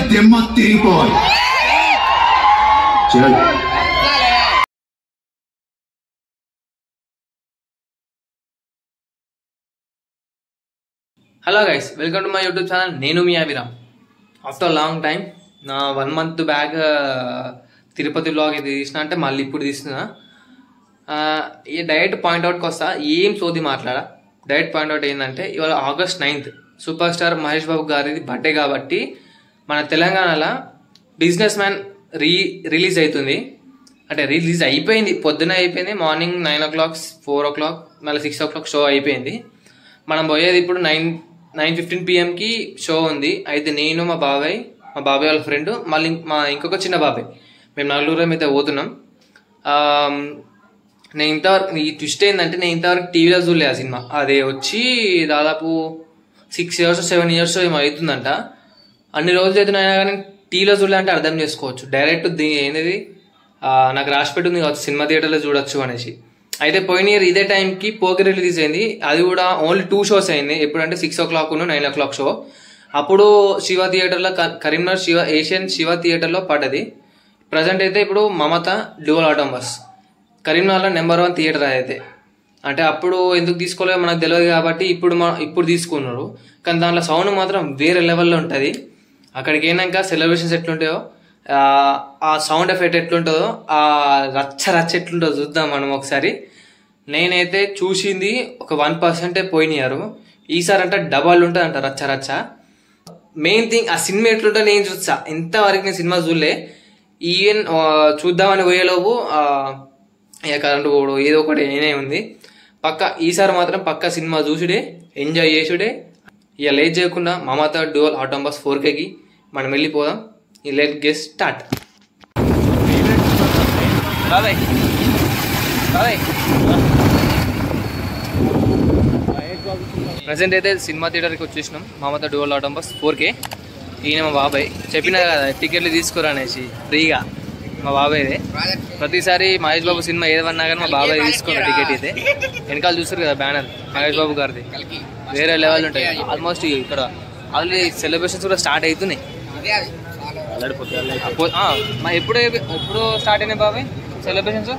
దిమ్మ తిరిగిపోవాలి చల్ hello guys welcome to my YouTube channel నేను మీ అభిరామ్ ఆఫ్టర్ లాంగ్ టైం నా one month back Tirupati vlog ఇది తీసిన అంటే మళ్ళీ ఇప్పుడు తీస్తున్నా ఆ, ఈ డైరెక్ట్ పాయింట్అవుట్కి వస్తా ఏం సోది మాట్లాడా డైరెక్ట్ పాయింట్అవుట్ ఏంటంటే ఇవాళ August ninth super star Mahesh Babu గారిది బర్త్డే కాబట్టి మన తెలంగాణలో బిజినెస్ మ్యాన్ రీ రిలీజ్ అవుతుంది అంటే రిలీజ్ అయిపోయింది పొద్దున అయిపోయింది morning nine o'clock four o'clock మళ్ళీ సిక్స్ ఓ క్లాక్ షో అయిపోయింది మనం పోయేది ఇప్పుడు నైన్ నైన్ ఫిఫ్టీన్ పిఎంకి షో ఉంది అయితే నేను మా బాబాయ్ మా బాబాయ్ వాళ్ళ ఫ్రెండ్ మళ్ళీ మా ఇంకొక చిన్న బాబాయ్ మేము నలుగురం అయితే పోతున్నాం ఆమ్, నేను ఇంతవరకు ఈ ట్విస్ట్ ఏంటంటే నేను ఇంతవరకు టీవీలో చూడలే ఆ సినిమా అది వచ్చి దాదాపు సిక్స్ ఇయర్స్ సెవెన్ ఇయర్స్ ఏమో అవుతుందంట అన్ని రోజులు అవుతున్నాయి కానీ టీవీలో చూడలే అంటే అర్థం చేసుకోవచ్చు డైరెక్ట్ దీ- ఏంటిది ఆ, నాకు రాసి పెట్టుంది కావచ్చు సినిమా థియేటర్లో చూడొచ్చు అనేసి అయితే పోయిన ఇయర్ ఇదే టైంకి పోకర్ రిలీజ్ అయింది అది కూడా ఓన్లీ టూ షోస్ అయింది ఎప్పుడంటే six o'clock nine o'clock show అప్పుడు శివ థియేటర్లో క- కరీంనగర్ శివ ఏషియన్ శివ థియేటర్లో పడ్డది ప్రజెంట్ అయితే ఇప్పుడు మమత డ్యువల్ ఆటోమస్ కరీంనగర్లో నెంబర్ వన్ థియేటర్ అయితే అంటే అప్పుడు ఎందుకు తీసుకోలేదో మనకు తెలియదు కాబట్టి ఇప్పుడు మా ఇప్పుడు తీసుకున్నారు కానీ దాంట్లో సౌండ్ మాత్రం వేరే లెవెల్లో ఉంటుంది అక్కడికి అయినాక సెలబ్రేషన్స్ ఎట్లుంటాయో ఆ, ఆ సౌండ్ ఎఫెక్ట్ ఎట్లుంటుందో ఆ రచ్చ రచ్చ ఎట్లుంటుందో చూద్దాం మనం ఒకసారి నేనైతే చూసింది ఒక వన్ పర్సెంటే పోయినారు ఈసారి అంటే డబల్ ఉంటుంది అంట రచ్చ రచ్చ మెయిన్ థింగ్ ఆ సినిమా ఎట్లుంటో నేను చూసా ఇంతవరకు నేను సినిమా చూడలే ఈవెన్ ఆ, చూద్దామని పోయేలోపు ఆ, ఇక కరెంటు పోవడం ఏదో ఒకటి అయినే ఉంది పక్క ఈసారి మాత్రం పక్క సినిమా చూసుడే ఎంజాయ్ చేసుడే ఇక లేట్ చేయకుండా మమతా డ్యువల్ ఆటోంబస్ ఫోర్ కేకి మనం వెళ్ళిపోదాం ఈ లెట్ గెస్ స్టార్ట్ బాబాయ్ బాబాయ్ ప్రజెంట్ అయితే సినిమా థియేటర్కి వచ్చేసినాం Mamata dual Atmos four K ఈయన మా బాబాయ్ చెప్పిన కదా టికెట్లు తీసుకురా అనేసి ఫ్రీగా మా బాబాయ్దే ప్రతిసారి మహేష్ బాబు సినిమా ఏదన్నా కానీ మా బాబాయ్ తీసుకున్న టికెట్ అయితే వెనకాల చూస్తారు కదా బ్యానర్ మహేష్ బాబు గారిది వేరే లెవెల్ ఉంటాయి ఆల్మోస్ట్ ఇక్కడ ఆల్రెడీ సెలబ్రేషన్స్ కూడా స్టార్ట్ అవుతున్నాయి అప్పు- ఆ, మరి ఎప్పుడు ఎప్పుడు స్టార్ట్ అయినాయి బాబాయ్ సెలబ్రేషన్స్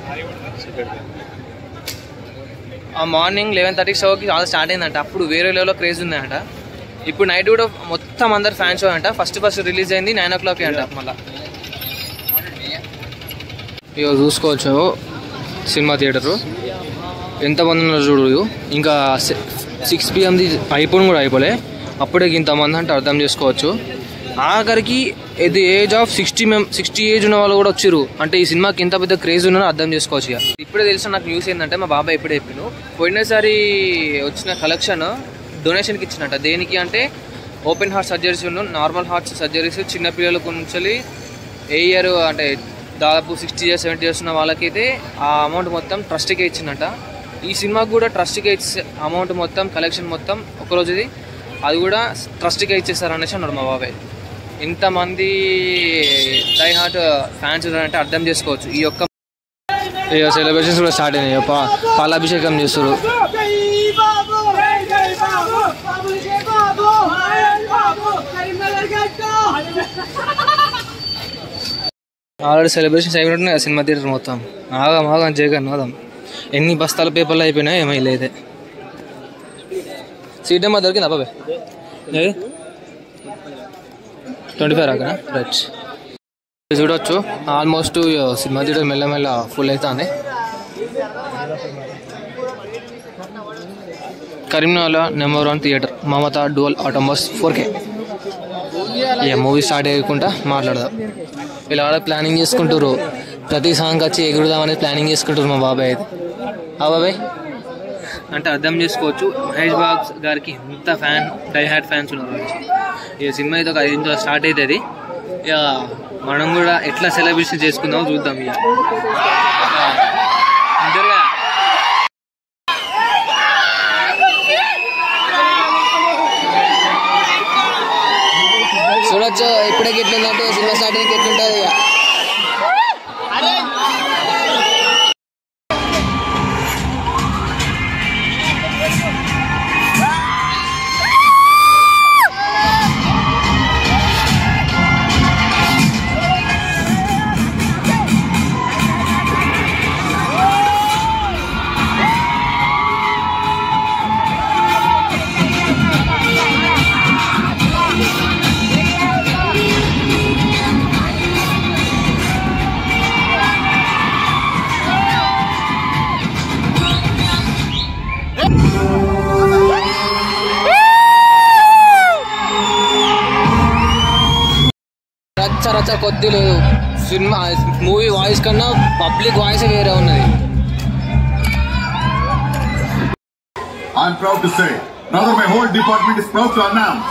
ఆ మార్నింగ్ లెవెన్ థర్టీ షోకి చాలా స్టార్ట్ అయిందంట అప్పుడు వేరే లెవెల్లో క్రేజ్ ఉందంట ఇప్పుడు నైట్ కూడా మొత్తం అందరు ఫ్యాన్ షో అంట ఫస్ట్ ఫస్ట్ రిలీజ్ అయింది నైన్ ఓ క్లాక్ అంట మళ్ళా ఇక చూసుకోవచ్చు సినిమా థియేటరు ఎంతమంది ఉన్నారు చూడు ఇంకా సిక్స్ పిఎంది అయిపోయి కూడా అయిపోలే అప్పుడే ఇంతమంది అంటే అర్థం చేసుకోవచ్చు ఆఖరికి at the age of sixty మెం సిక్స్టీ ఏజ్ ఉన్న వాళ్ళు కూడా వచ్చారు అంటే ఈ సినిమాకి ఎంత పెద్ద క్రేజ్ ఉన్నారో అర్థం చేసుకోవచ్చు ఇక ఇప్పుడే తెలిసిన నాకు న్యూస్ ఏంటంటే మా బాబాయ్ ఎప్పుడే చెప్పాను పోయినసారి వచ్చిన కలెక్షన్ డొనేషన్కి ఇచ్చినట్ట దేనికి అంటే ఓపెన్ హార్ట్ సర్జరీస్ ఉన్న నార్మల్ హార్ట్ సర్జరీస్ చిన్న పిల్లలకు నుంచి ఏ ఇయర్ అంటే దాదాపు సిక్స్టీ ఇయర్స్ సెవెంటీ ఇయర్స్ ఉన్న వాళ్ళకైతే ఆ అమౌంట్ మొత్తం ట్రస్ట్కే ఇచ్చిందట ఈ సినిమాకి కూడా ట్రస్ట్కే ఇచ్చే అమౌంట్ మొత్తం కలెక్షన్ మొత్తం ఒక రోజుది అది కూడా ట్రస్ట్కే ఇచ్చేస్తారు అనేసి అన్నాడు మా బాబాయ్ ఇంతమంది డై హార్ట్ ఫ్యాన్స్ ఉన్నారంటే అర్థం చేసుకోవచ్చు ఈ యొక్క ఇక సెలబ్రేషన్స్ కూడా స్టార్ట్ అయినాయి పా పాలాభిషేకం చేస్తారు ఆల్రెడీ సెలబ్రేషన్స్ అయిపోయినట్టున్నాయి కదా సినిమా థియేటర్ మొత్తం ఆగం ఆగం జగన్ ఆగం ఎన్ని బస్తాల పేపర్లు అయిపోయినాయి ఏమీ లేదే సీట్ నెంబర్ దొరికిందా బాబాయ్ ఏది ట్వంటీ ఫైవ్ రాక రైట్ చూడొచ్చు ఆల్మోస్ట్ సినిమా థియేటర్ మెల్లమెల్ల ఫుల్ అవుతుంది కరీంనగర్లో number one theatre Mamata dual Atmos four K ఇక మూవీ స్టార్ట్ అయ్యకుండా మాట్లాడదాం వీళ్ళు ఆడ ప్లానింగ్ చేసుకుంటారు ప్రతి సాంగ్ వచ్చి ఎగురుదామని ప్లానింగ్ చేసుకుంటారు మా బాబాయ్ అయితే ఆ బాబాయ్ అంటే అర్థం చేసుకోవచ్చు మహేష్ బాబు గారికి ఎంత ఫ్యాన్ డై హ్యాడ్ ఫ్యాన్స్ ఉన్నారు ఇక సినిమా అయితే ఒక ఐదు నిమిషాలు స్టార్ట్ అవుతుంది ఇక మనం కూడా ఎట్లా సెలబ్రేషన్ చేసుకుందామో చూద్దాం ఇక ఇద్దరుగా చూడొచ్చు ఇప్పుడే ఎట్లుందంటే సినిమా స్టార్టింగ్ ఎట్లుంటుంది ఇక రచ్చ రచ్చ కొద్ది లేదు సినిమా మూవీ వాయిస్ కన్నా పబ్లిక్ వాయిస్ వేరే ఉన్నది I'm proud to say, rather my whole department is proud to announce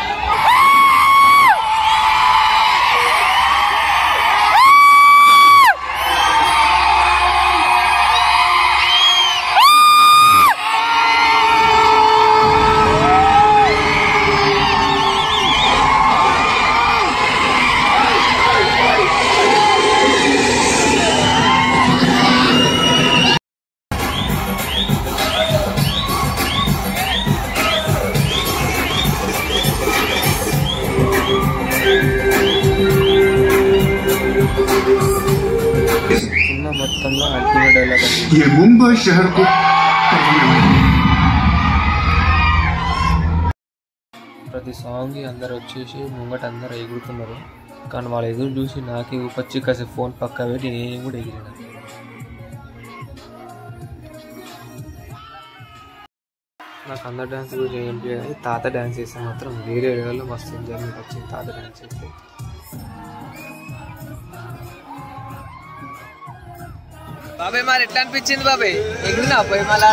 cinema మొత్తంలో అల్టిమేట్ డైలాగ్ ये मुंबई शहर को ప్రతి సాంగ్ అందరు వచ్చేసి ముంగట అందరు ఎగురుతున్నారు కానీ వాళ్ళు ఎదురు చూసి నాకే ఊపొచ్చి కాసేపు ఫోన్ పక్క పెట్టి నేను కూడా ఎగిరిన నాకు అందరు డ్యాన్స్ గురించి ఏంటి కానీ తాత డ్యాన్స్ చేస్తే మాత్రం వేరే లెవెల్లో మస్తు ఎంజాయ్మెంట్ వచ్చింది తాత డ్యాన్స్ చేస్తే బాబాయ్ మరి ఎట్లా అనిపించింది బాబాయ్ ఎగిరినా పోయి మళ్ళా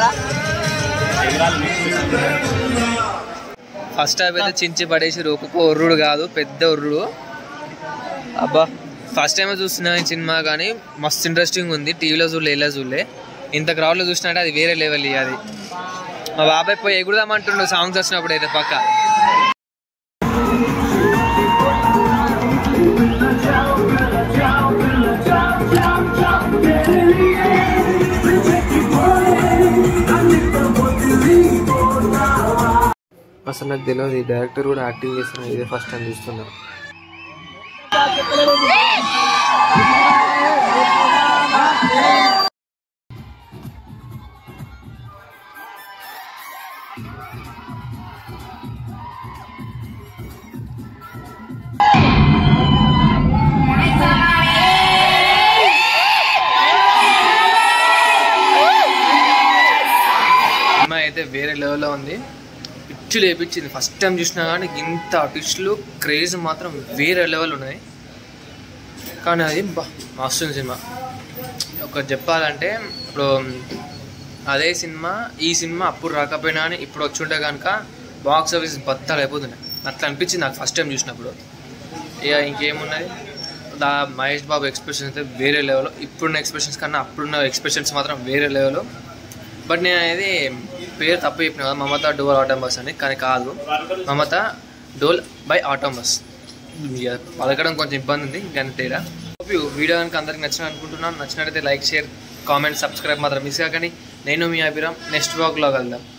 ఫస్ట్ టైం అయితే చించి పడేసి ఒక్కొక్క ఒర్రుడు కాదు పెద్ద ఒర్రుడు అబ్బా ఫస్ట్ టైం చూస్తున్నా ఈ సినిమా కానీ మస్తు ఇంట్రెస్టింగ్ ఉంది టీవీలో చూడలే ఇలా చూడలే ఇంత క్రౌడ్లో చూసినట్టే అది వేరే లెవెల్ ఇక అది మా బాబాయ్ పోయి ఎగురుదామంటుండు సాంగ్స్ వచ్చినప్పుడు అయితే పక్క అసలు నాకు తెలియదు ఈ డైరెక్టర్ కూడా యాక్టింగ్ చేస్తున్నా ఇదే ఫస్ట్ టైం చూస్తున్నా సినిమా అయితే వేరే లెవెల్లో ఉంది పిచ్చి లేపించింది ఫస్ట్ టైం చూసినా కానీ ఇంత ట్విస్ట్లు క్రేజ్ మాత్రం వేరే లెవెల్ ఉన్నాయి కానీ అది బా మస్తుంది సినిమా ఒక చెప్పాలంటే ఇప్పుడు అదే సినిమా ఈ సినిమా అప్పుడు రాకపోయినా అని ఇప్పుడు వచ్చి ఉంటే కనుక బాక్స్ ఆఫీస్ బత్తాలు అయిపోతున్నాయి అట్లా అనిపించింది నాకు ఫస్ట్ టైం చూసినప్పుడు ఇక ఇంకేమున్నది దా మహేష్ బాబు ఎక్స్ప్రెషన్స్ అయితే వేరే లెవెల్ ఇప్పుడున్న ఎక్స్ప్రెషన్స్ కన్నా అప్పుడున్న ఎక్స్ప్రెషన్స్ మాత్రం వేరే లెవెల్ బట్ నేను అనేది పేరు తప్పు చెప్పిన కదా మమత డోల్ ఆటోమస్ అని కానీ కాదు మమత డోల్ బై ఆటోమస్ ఇక పలకడం కొంచెం ఇబ్బంది ఉంది ఇంకా తేడా Hope you వీడియో కనుక అందరికి నచ్చిన అనుకుంటున్నాను నచ్చినట్లయితే లైక్ షేర్ కామెంట్ సబ్స్క్రైబ్ మాత్రం మిస్ కాకండి నేను మీ అభిరామ్ నెక్స్ట్ బ్లాగ్లో కలుద్దాం